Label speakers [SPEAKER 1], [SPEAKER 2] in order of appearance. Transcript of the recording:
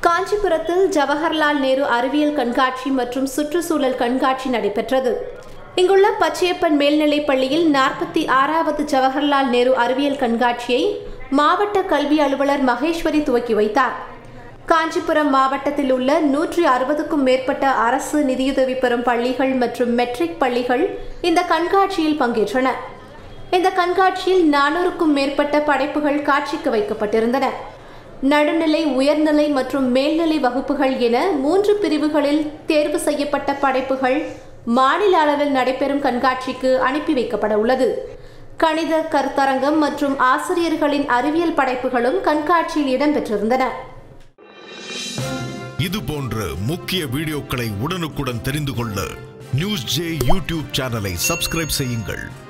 [SPEAKER 1] காஞ்சிபுரத்தில் ஜவஹர்லால் நேரு அறிவியல் கண்காட்சி மற்றும் சுற்றுச்சூழல் கண்காட்சி நடைபெற்றது இங்குள்ள பச்சையப்பன் மேல்நிலைப் பள்ளியில் நாற்பத்தி ஆறாவது ஜவஹர்லால் நேரு அறிவியல் கண்காட்சியை மாவட்ட கல்வி அலுவலர் மகேஸ்வரி துவக்கி வைத்தார் காஞ்சிபுரம் மாவட்டத்தில் உள்ள நூற்றி அறுபதுக்கும் மேற்பட்ட அரசு நிதியுதவி பெறும் பள்ளிகள் மற்றும் மெட்ரிக் பள்ளிகள் இந்த கண்காட்சியில் பங்கேற்றன இந்த கண்காட்சியில் நானூறுக்கும் மேற்பட்ட படைப்புகள் காட்சிக்கு வைக்கப்பட்டிருந்தன நடுநிலை உயர்நிலை மற்றும் மேல்நிலை வகுப்புகள் என மூன்று பிரிவுகளில் தேர்வு செய்யப்பட்ட படைப்புகள் மாநில அளவில் நடைபெறும் கண்காட்சிக்கு அனுப்பி வைக்கப்பட உள்ளது கணித கருத்தரங்கம் மற்றும் ஆசிரியர்களின் அறிவியல் படைப்புகளும் கண்காட்சியில் இடம்பெற்றிருந்தன
[SPEAKER 2] இது போன்ற முக்கிய வீடியோக்களை உடனுக்குடன் தெரிந்து கொள்ள நியூஸ் ஜே யூடியூப் சேனலை சப்ஸ்கிரைப் செய்யுங்கள்